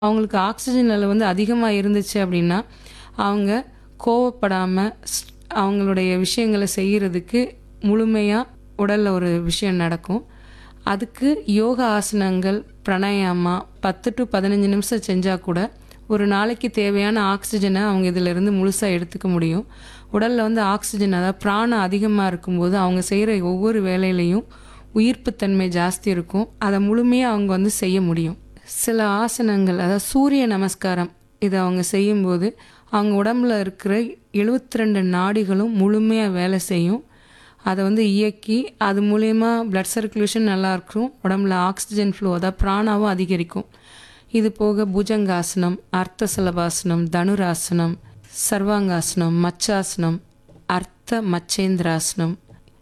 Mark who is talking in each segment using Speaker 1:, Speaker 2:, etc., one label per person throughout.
Speaker 1: அவங்களுக்கு oxygen level வந்து அதிகமாக இருந்துச்சு அப்படின்னா அவங்க கோவப்படாமல் அவங்களுடைய விஷயங்களை செய்கிறதுக்கு முழுமையாக உடலில் ஒரு விஷயம் நடக்கும் அதுக்கு யோகா ஆசனங்கள் பிராணாயாமா பத்து டு பதினஞ்சு நிமிஷம் செஞ்சால் கூட ஒரு நாளைக்கு தேவையான ஆக்சிஜனை அவங்க இதிலிருந்து முழுசாக எடுத்துக்க முடியும் உடலில் வந்து ஆக்சிஜன் அதாவது பிராணம் அதிகமாக இருக்கும்போது அவங்க செய்கிற ஒவ்வொரு வேலையிலையும் உயிர்ப்புத்தன்மை ஜாஸ்தி இருக்கும் அதை முழுமையாக அவங்க வந்து செய்ய முடியும் சில ஆசனங்கள் அதாவது சூரிய நமஸ்காரம் இதை அவங்க செய்யும்போது அவங்க உடம்புல இருக்கிற எழுபத்தி ரெண்டு நாடிகளும் முழுமையாக வேலை செய்யும் அதை வந்து இயக்கி அது மூலயமா பிளட் சர்க்குலேஷன் நல்லா இருக்கும் உடம்புல ஆக்சிஜன் ஃப்ளோ அதாவது பிராணாவும் அதிகரிக்கும் இது போக புஜங்காசனம் அர்த்த சலபாசனம் தனுராசனம் சர்வாங்காசனம் மச்சாசனம் அர்த்த மச்சேந்திராசனம்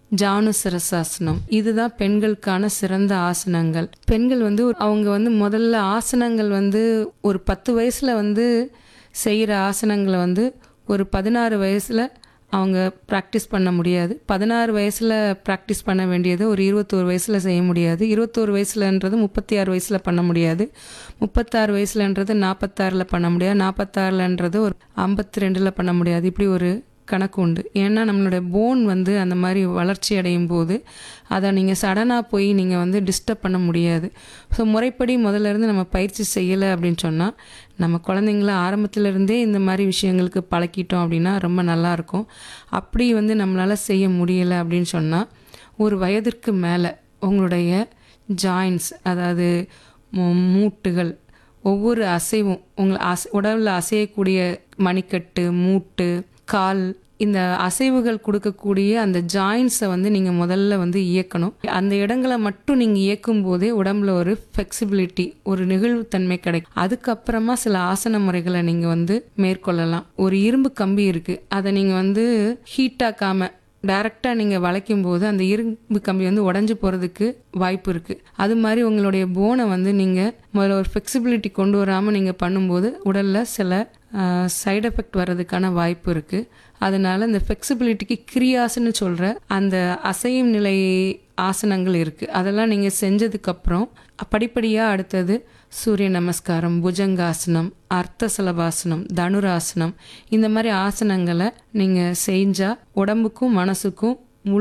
Speaker 1: ஜானுசரசாசனம் இதுதான் பெண்களுக்கான சிறந்த ஆசனங்கள் பெண்கள் வந்து ஒரு- அவங்க வந்து முதல்ல ஆசனங்கள் வந்து ஒரு பத்து வயசுல வந்து செய்கிற ஆசனங்களை வந்து ஒரு பதினாறு வயசுல அவங்க ப்ராக்டிஸ் பண்ண முடியாது பதினாறு வயசில் ப்ராக்டிஸ் பண்ண வேண்டியது ஒரு இருபத்தோரு வயசில் செய்ய முடியாது இருபத்தோரு வயசுலன்றது முப்பத்தி ஆறு வயசில் பண்ண முடியாது முப்பத்தாறு வயசுலன்றது நாற்பத்தாறில் பண்ண முடியாது நாற்பத்தாறுலன்றது ஒரு ஐம்பத்தி ரெண்டில் பண்ண முடியாது இப்படி ஒரு கணக்கு உண்டு ஏன்னா நம்மளுடைய போன் வந்து அந்த மாதிரி வளர்ச்சி அடையும் போது அதை நீங்கள் சடனாக போய் நீங்கள் வந்து டிஸ்டர்ப் பண்ண முடியாது ஸோ முறைப்படி முதல்ல இருந்து நம்ம பயிற்சி செய்யலை அப்படின்னு சொன்னால் நம்ம குழந்தைங்கள ஆரம்பத்துல இருந்தே இந்த மாதிரி விஷயங்களுக்கு பழக்கிட்டோம் அப்படின்னா ரொம்ப நல்லாயிருக்கும் அப்படி வந்து நம்மளால் செய்ய முடியலை அப்படின்னு சொன்னால் ஒரு வயதிற்கு மேலே உங்களுடைய ஜாயின்ஸ் அதாவது மூ- மூட்டுகள் ஒவ்வொரு அசைவும் உங்களை அசை உடலில் அசையக்கூடிய மணிக்கட்டு மூட்டு கால் இந்த அசைவுகள் கொடுக்கக்கூடிய அந்த ஜாயின்ஸை வந்து நீங்கள் முதல்ல வந்து இயக்கணும் அந்த இடங்களை மட்டும் நீங்கள் இயக்கும் போதே உடம்புல ஒரு ஃப்ளெக்சிபிலிட்டி ஒரு நெகிழ்வுத்தன்மை கிடைக்கும் அதுக்கப்புறமா சில ஆசன முறைகளை நீங்கள் வந்து மேற்கொள்ளலாம் ஒரு இரும்பு கம்பி இருக்குது அதை நீங்கள் வந்து ஹீட்டாக்காமல் டைரெக்டாக நீங்கள் வளைக்கும் போது அந்த இரும்பு கம்பி வந்து உடஞ்சி போகிறதுக்கு வாய்ப்பு இருக்குது அது மாதிரி உங்களுடைய போனை வந்து நீங்கள் முதல்ல ஒரு ஃப்ளெக்சிபிலிட்டி கொண்டு வராமல் நீங்கள் பண்ணும்போது உடலில் சில சைடு எஃபெக்ட் வர்றதுக்கான வாய்ப்பு இருக்குது அதனால இந்த ஃப்ளெக்சிபிலிட்டிக்கு கிரியாசன்னு சொல்கிற அந்த அசையும் நிலை ஆசனங்கள் இருக்குது அதெல்லாம் நீங்கள் செஞ்சதுக்கப்புறம் படிப்படியாக அடுத்தது சூரிய நமஸ்காரம் புஜங்காசனம் அர்த்த சலபாசனம் தனுராசனம் இந்த மாதிரி ஆசனங்களை நீங்கள் செஞ்சால் உடம்புக்கும் மனசுக்கும்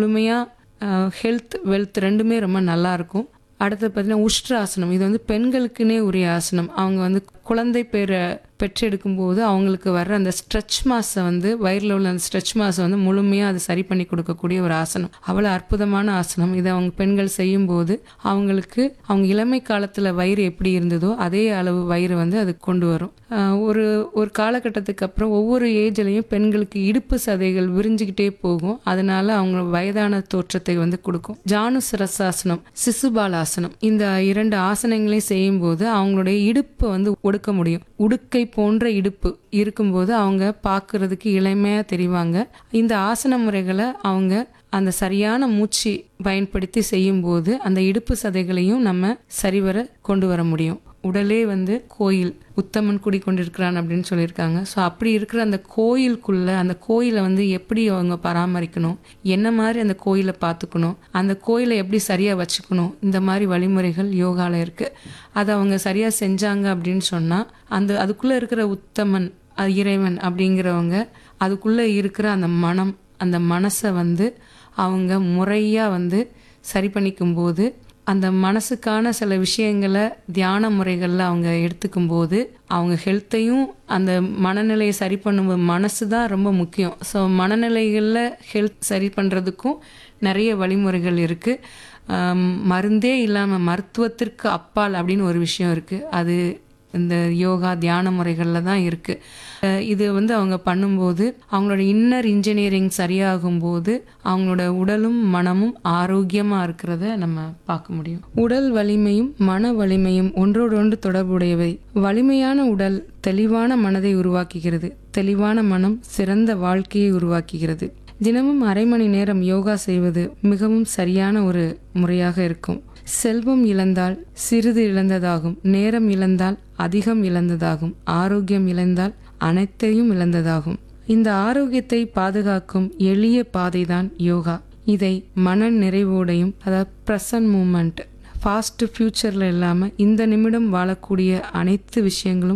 Speaker 1: முழுமையாக ஹெல்த் வெல்த் ரெண்டுமே ரொம்ப நல்லா இருக்கும் அடுத்தது பார்த்தீங்கன்னா உஷ்ட்ராசனம் இது வந்து பெண்களுக்குன்னே உரிய ஆசனம் அவங்க வந்து குழந்தை பேரை பெற்றெடுக்கும் போது அவங்களுக்கு வர்ற அந்த ஸ்ட்ரெச் மாஸை வந்து வயிறில் உள்ள அந்த ஸ்ட்ரெச் மாஸை வந்து முழுமையாக அது சரி பண்ணி கொடுக்கக்கூடிய ஒரு ஆசனம் அவ்வளோ அற்புதமான ஆசனம் இதை அவங்க பெண்கள் செய்யும்போது அவங்களுக்கு அவங்க இளமை காலத்தில் வயிறு எப்படி இருந்ததோ அதே அளவு வயிறு வந்து அது கொண்டு வரும் ஆஹ் ஒரு ஒரு காலகட்டத்துக்கு அப்புறம் ஒவ்வொரு ஏஜ்லேயும் பெண்களுக்கு இடுப்பு சதைகள் விரிஞ்சுக்கிட்டே போகும் அதனால அவங்க வயதான தோற்றத்தை வந்து கொடுக்கும் ஜானு சிரசாசனம் சிசுபாலாசனம் இந்த இரண்டு ஆசனங்களையும் செய்யும்போது அவங்களுடைய இடுப்பை வந்து ஒடுக்க முடியும் உடுக்கை போன்ற இடுப்பு இருக்கும்போது அவங்க பார்க்கறதுக்கு இளமையாக தெரிவாங்க இந்த ஆசன முறைகளை அவங்க அந்த சரியான மூச்சு பயன்படுத்தி செய்யும்போது அந்த இடுப்பு சதைகளையும் நம்ம சரிவர கொண்டு வர முடியும் உடலே வந்து கோயில் உத்தமன் குடி கொண்டிருக்கிறான் அப்படின்னு சொல்லியிருக்காங்க ஸோ அப்படி இருக்கிற அந்த கோயிலுக்குள்ள அந்த கோயிலை வந்து எப்படி அவங்க பராமரிக்கணும் என்ன மாதிரி அந்த கோயிலை பார்த்துக்கணும் அந்த கோயிலை எப்படி சரியாக வச்சுக்கணும் இந்த மாதிரி வழிமுறைகள் யோகால இருக்கு அதை அவங்க சரியாக செஞ்சாங்க அப்படின்னு சொன்னால் அந்த அதுக்குள்ளே இருக்கிற உத்தமன் அது இறைவன் அப்படிங்கிறவங்க அதுக்குள்ளே இருக்கிற அந்த மனம் அந்த மனசை வந்து அவங்க முறையாக வந்து சரி பண்ணிக்கும் போது அந்த மனசுக்கான சில விஷயங்களை தியான முறைகளில் அவங்க எடுத்துக்கும் போது அவங்க ஹெல்த்தையும் அந்த மனநிலையை சரி பண்ணும்போது மனசு தான் ரொம்ப முக்கியம் ஸோ மனநிலைகளில் ஹெல்த் சரி பண்ணுறதுக்கும் நிறைய வழிமுறைகள் இருக்குது மருந்தே இல்லாமல் மருத்துவத்திற்கு அப்பால் அப்படின்னு ஒரு விஷயம் இருக்குது அது இந்த யோகா தியான முறைகளில் தான் இருக்குது இது வந்து அவங்க பண்ணும்போது அவங்களோட இன்னர் இன்ஜினியரிங் சரியாகும் போது அவங்களோட உடலும் மனமும் ஆரோக்கியமாக இருக்கிறத நம்ம பார்க்க முடியும் உடல் வலிமையும் மன வலிமையும் ஒன்றோடொன்று தொடர்புடையவை வலிமையான உடல் தெளிவான மனதை உருவாக்குகிறது தெளிவான மனம் சிறந்த வாழ்க்கையை உருவாக்குகிறது தினமும் அரை மணி நேரம் யோகா செய்வது மிகவும் சரியான ஒரு முறையாக இருக்கும் செல்வம் இழந்தால் சிறிது இழந்ததாகும் நேரம் இழந்தால் அதிகம் இழந்ததாகும் ஆரோக்கியம் இழந்தால் அனைத்தையும் இழந்ததாகும் இந்த ஆரோக்கியத்தை பாதுகாக்கும் எளிய பாதைதான் யோகா இதை மன நிறைவோடையும் அதாவது ப்ரெசன்ட் மூமெண்ட் ஃபாஸ்ட் ஃப்யூச்சரில் இல்லாமல் இந்த நிமிடம் வாழக்கூடிய அனைத்து விஷயங்களும்